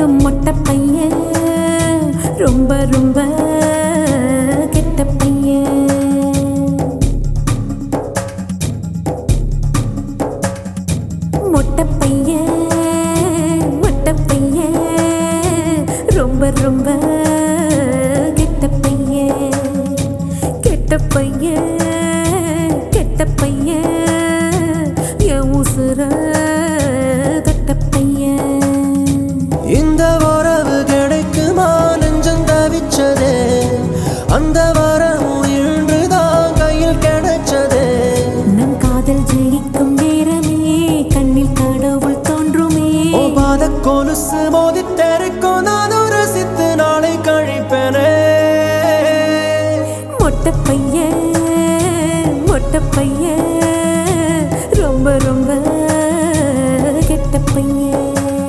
மொட்டை பையன் ரொம்ப ரொம்ப கெட்ட பையன் மொட்டை பையன் மொட்டை பையன் ரொம்ப ரொம்ப கெட்ட பையன் கெட்ட பையன் கெட்ட பையன் என் உசுர கட்ட பையன் இந்த உறவு கிடைக்குமா நெஞ்சம் தவிச்சதே அந்த வரம் இன்றுதான் கையில் கிடைச்சதே நம் காதல் ஜெயிக்கும் நேரமே கண்ணில் கடவுள் தோன்றுமே ஓ பாத கொலுசு மோதி தெருக்கும் நானும் ரசித்து நாளை கழிப்பேனே மொட்டை பையன் மொட்டை பையன் ரொம்ப ரொம்ப கெட்ட பையன்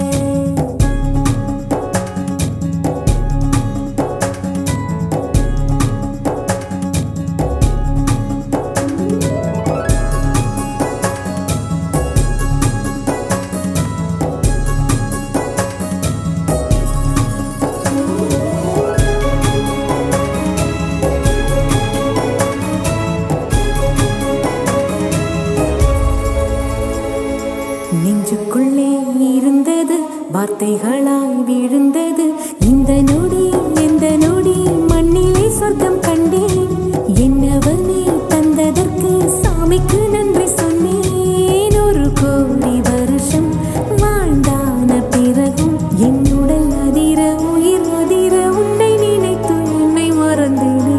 நெஞ்சுக்குள்ளே இருந்தது வார்த்தைகளாய் விழுந்தது இந்த நொடி எந்த நொடி மண்ணிலே சொர்க்கம் கண்டேன் என்னவனே தந்ததற்கு சாமிக்கு நன்றி சொன்னேன் ஒரு கோடி வருஷம் வாழ்ந்தான பிறகும் என் உடல் அதிர உயிர் அதிர உன்னை நினைத்து என்னை மறந்தேனே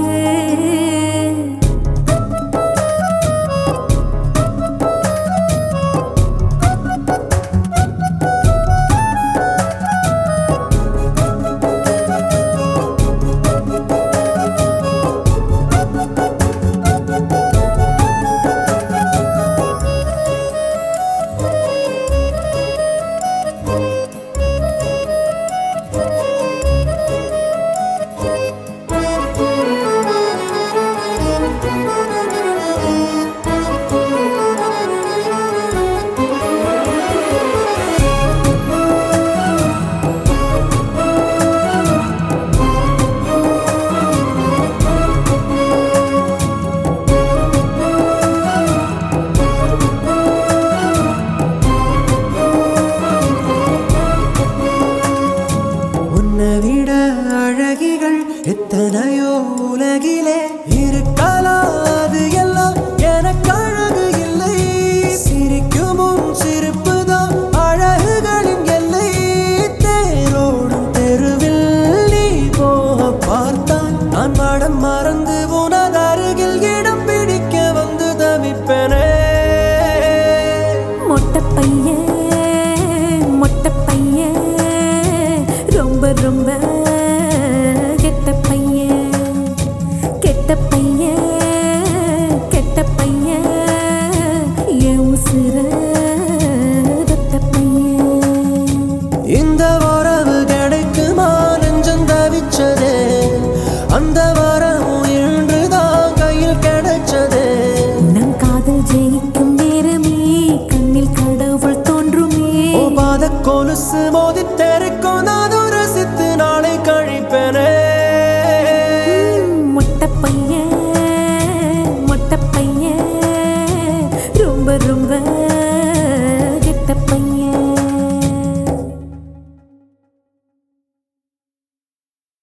உன்னை விட அழகிகள் எத்தனையோ உலகிலே இருக்கலாம் அது எல்லாம் எனக்கு அழகு இல்லை சிரிக்கும் உன் சிரிப்புதான் அழகுகளின் எல்லை தேரோடும் தெருவில் நீ போக பார்த்தால் நான் மடம் மறந்து உனது அருகில் இடம் பிடிக்க வந்து தவிப்பனே மொட்டை பையன் மொட்டை பையன் ரொம்ப ரொம்ப